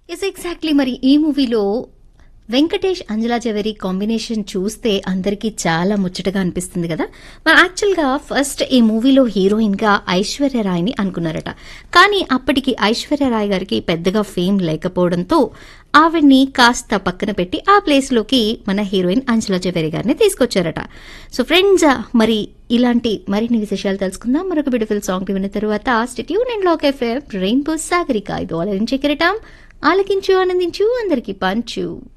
yes exactly మరి ఈ మూవీలో వెంకటేష్ అంజలా జవేరి కాంబినేషన్ చూస్తే అందరికీ చాలా ముచ్చటగా అనిపిస్తుంది కదా మరి యాక్చువల్గా ఫస్ట్ ఈ మూవీలో హీరోయిన్ గా ఐశ్వర్య రాయ్ని అనుకున్నారట కానీ అప్పటికి ఐశ్వర్య రాయ్ గారికి పెద్దగా ఫేమ్ లేకపోవడంతో ఆవిడ్ని కాస్త పక్కన పెట్టి ఆ ప్లేస్ లోకి మన హీరోయిన్ అంజలా జవేరి గారిని తీసుకొచ్చారట సో ఫ్రెండ్స్ మరి ఇలాంటి మరిన్ని విశేషాలు తెలుసుకుందాం మరొక బ్యూటిఫుల్ సాంగ్ విన్న తర్వాత stay tuned and lock FM Rainbow Sagarika ఇది ఆలరించే కిరటం ఆలకించు ఆనందించు అందరికీ పంచు